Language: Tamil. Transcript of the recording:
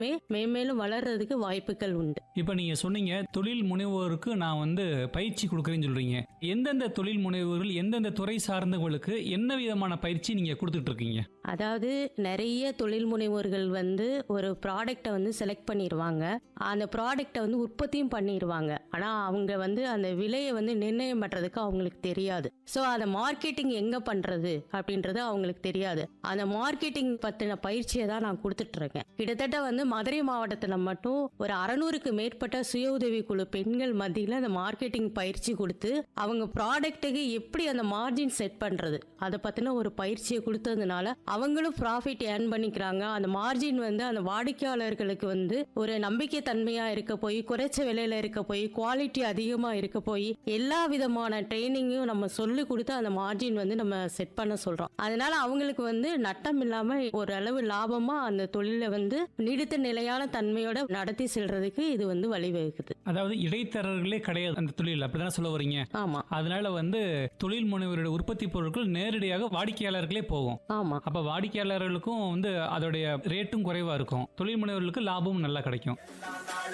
மேம்மேலும் வளர்றதுக்கு வாய்ப்புகள் உண்டு இப்போ நீங்க சொன்னீங்க தொழில் முனைவோருக்கு நான் வந்து பயிற்சி கொடுக்குறேன்னு சொல்றீங்க எந்தெந்த தொழில் முனைவோர்கள் எந்தெந்த துறை சார்ந்தவங்களுக்கு என்ன விதமான பயிற்சி நீங்க கொடுத்துட்டு இருக்கீங்க அதாவது நிறைய தொழில் முனைவோர்கள் வந்து ஒரு ப்ராடக்ட்டை வந்து செலக்ட் பண்ணிடுவாங்க அந்த ப்ராடக்ட்டை வந்து உற்பத்தியும் பண்ணிடுவாங்க ஆனால் அவங்க வந்து அந்த விலையை வந்து நிர்ணயம் பண்ணுறதுக்கு அவங்களுக்கு தெரியாது ஸோ அந்த மார்க்கெட்டிங் எங்கே பண்ணுறது அப்படின்றது அவங்களுக்கு தெரியாது அந்த மார்க்கெட்டிங் பற்றின பயிற்சியை தான் நான் கொடுத்துட்ருக்கேன் கிட்டத்தட்ட வந்து மதுரை மாவட்டத்தில் மட்டும் ஒரு அறநூறுக்கு மேற்பட்ட சுய உதவி குழு பெண்கள் மத்தியில் அந்த மார்க்கெட்டிங் பயிற்சி கொடுத்து அவங்க ப்ராடக்ட்டுக்கு எப்படி அந்த மார்ஜின் செட் பண்ணுறது அதை பற்றின ஒரு பயிற்சியை கொடுத்ததுனால அவங்களும் ப்ராஃபிட் ஏர்ன் பண்ணிக்கிறாங்க அந்த மார்ஜின் வந்து அந்த வாடிக்கையாளர்களுக்கு வந்து ஒரு நம்பிக்கை தன்மையாக இருக்க போய் குறைச்ச விலையில இருக்க போய் குவாலிட்டி அதிகமாக இருக்க போய் எல்லா விதமான ட்ரைனிங்கும் நம்ம சொல்லி கொடுத்து அந்த மார்ஜின் வந்து நம்ம செட் பண்ண சொல்கிறோம் அதனால அவங்களுக்கு வந்து நட்டம் இல்லாமல் ஒரு அளவு லாபமாக அந்த தொழிலை வந்து நீடித்த நிலையான தன்மையோட நடத்தி செல்றதுக்கு இது வந்து வழிவகுக்குது அதாவது இடைத்தரகர்களே கிடையாது அந்த தொழில் அப்படிதானே சொல்ல வரீங்க ஆமாம் அதனால வந்து தொழில் முனைவருடைய உற்பத்தி பொருட்கள் நேரடியாக வாடிக்கையாளர்களே போகும் ஆமாம் அப்ப வாடிக்கையாளர்களுக்கும் வந்து அதோடைய ரேட்டும் குறைவா இருக்கும் தொழில் முனைவர்களுக்கு லாபமும் நல்லா கிடைக்கும்